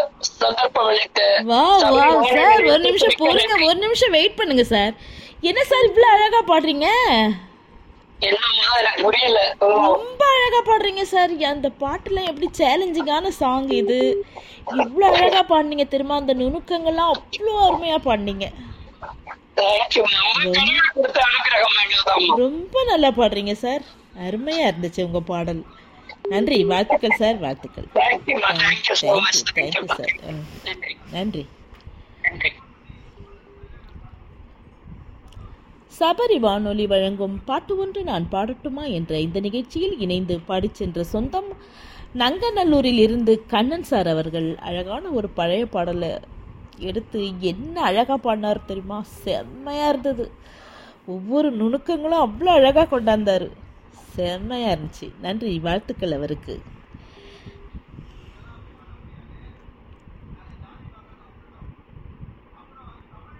சந்தர்ப்பம் அளித்த வா சபரி வா வானொலி சார் ஒரு நிமிஷம் மிக்க பொறுங்க நன்றி. ஒரு நிமிஷம் வெயிட் பண்ணுங்க சார் என்ன சார் இவ்வளோ அழகா பாடுறீங்க என்னம்மா எனக்கு முடியல ஓ, ரொம்ப அழகா பாடுறீங்க சார் அந்த பாட்டுலாம் எப்படி சேலஞ்சிங்கான சாங் இது இவ்வளோ அழகா பாடுனீங்க தெரியுமா அந்த நுணுக்கங்கள்லாம் அவ்வளோ அருமையா பாடுனீங்க thank you, அம்மா. உங்க கடவுள் கொடுத்த அனுகிரகம் அவ்வளவுதாம்மா. ரொம்ப நல்லா பாடுறீங்க சார் அருமையா இருந்துச்சு உங்க பாடல் நன்றி வாழ்த்துக்கள் சார் வாழ்த்துக்கள் Thank you, அம்மா. Thank you so much. Thank you Thank you, thank you அம்மா. சார் நன்றி நன்றி நன்றி சபரி வானொலி வழங்கும் பாட்டு ஒன்று நான் பாடட்டுமா என்ற இந்த நிகழ்ச்சியில் இணைந்து பாடிச் சென்ற சொந்தம் நங்கநல்லூரில் இருந்து கண்ணன் சார் அவர்கள் அழகான ஒரு பழைய பாடலை எடுத்து என்ன அழகாக பாடினார் தெரியுமா செம்மையாக இருந்தது ஒவ்வொரு நுணுக்கங்களும் அவ்வளோ அழகாக கொண்டாந்தார் செம்மையாக இருந்துச்சு நன்றி வாழ்த்துக்கள் அவருக்கு